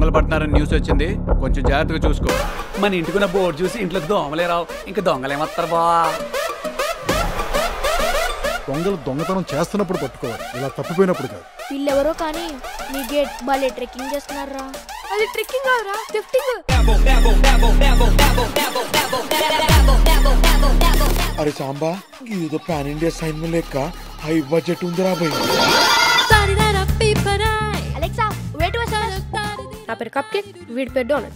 దొంగలు పడుతున్నారని న్యూస్ వచ్చింది కొంచెం జాగ్రత్తగా చూసుకో మన ఇంటికున్న బోర్డు చూసి ఇంట్లోకి దొంగలే రావు ఇంకా దొంగలేమత్తారు బా దొంగలు దొంగతనం చేస్తున్నప్పుడు పట్టుకోవాలి ఇలా తప్పిపోయినప్పుడు కాదు వీళ్ళెవరో కానీ మీ గేట్ భలే ట్రెక్కింగ్ చేస్తున్నారా అది ట్రెక్కింగ్ కాదురా లిఫ్టింగ్ అరే సాంబా ఇదేదో పాన్ ఇండియా సైన్ లెక్క హై బడ్జెట్ ఉందిరా భయ్ అలెక్సా వెయిట్ నా పేరు కప్ కేక్ వీడి పేరు డోనట్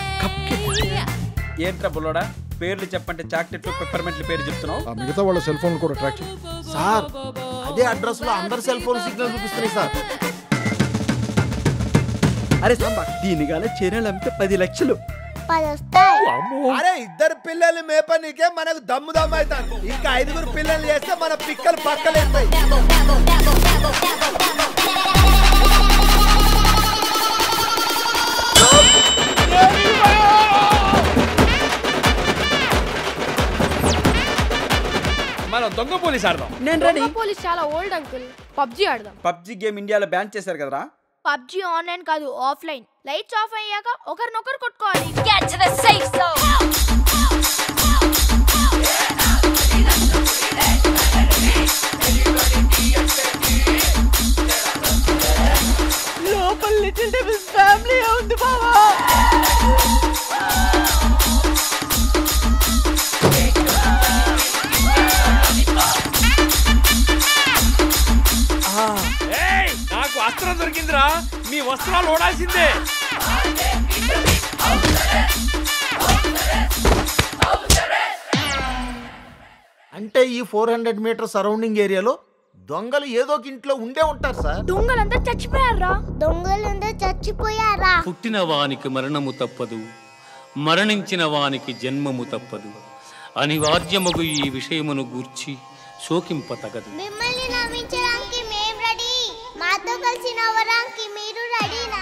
ఏంట్రా బుల్లోడా పేర్లు చెప్పంటే చాక్లెట్లు పెప్పర్మెంట్ల పేరు చెప్తున్నావు ఆ మిగతా వాళ్ళ సెల్ ఫోన్లు కూడా ట్రాక్ చేయి సార్ అదే అడ్రస్ లో అందరు సెల్ ఫోన్ సిగ్నల్ చూపిస్తున్నాయి సార్ అరే సాంబా దీనిగానే చీరలు అమ్మితే పది లక్షలు పది వస్తాయి అరే ఇద్దరు పిల్లలు మేపనీకే మనకు దమ్ము దమ్ము అవుతాను ఇంకా ఐదుగురు పిల్లలు చేస్తే మన పిక్కలు పక్కలేస్తాయి మనం దొంగ పోలీస్ ఆడదాం నేను రెడీ పోలీస్ చాలా ఓల్డ్ అంకుల్ పబ్జి ఆడదాం పబ్జి గేమ్ ఇండియాలో బ్యాన్ చేశారు కదరా పబ్జి ఆన్లైన్ కాదు ఆఫ్లైన్ లైట్స్ ఆఫ్ అయ్యాక ఒకరినొకరు కొట్టుకోవాలి నాకు అస్త్రం దొరికిందిరా మీ వస్త్రాలు ఓడాల్సిందే అంటే ఈ ఫోర్ హండ్రెడ్ మీటర్ సరౌండింగ్ ఏరియాలో దొంగలు ఏదో ఒక ఇంట్లో ఉండే ఉంటారు సార్ దొంగలంతా చచ్చిపోయారా దొంగలంతా చచ్చిపోయారా పుట్టిన వానికి మరణము తప్పదు మరణించిన వానికి జన్మము తప్పదు అనివార్యమగు ఈ విషయమును గూర్చి శోకింప తగదు మిమ్మల్ని నమ్మించడానికి మేం రెడీ మాతో కలిసి నవ్వడానికి మీరు రెడీనా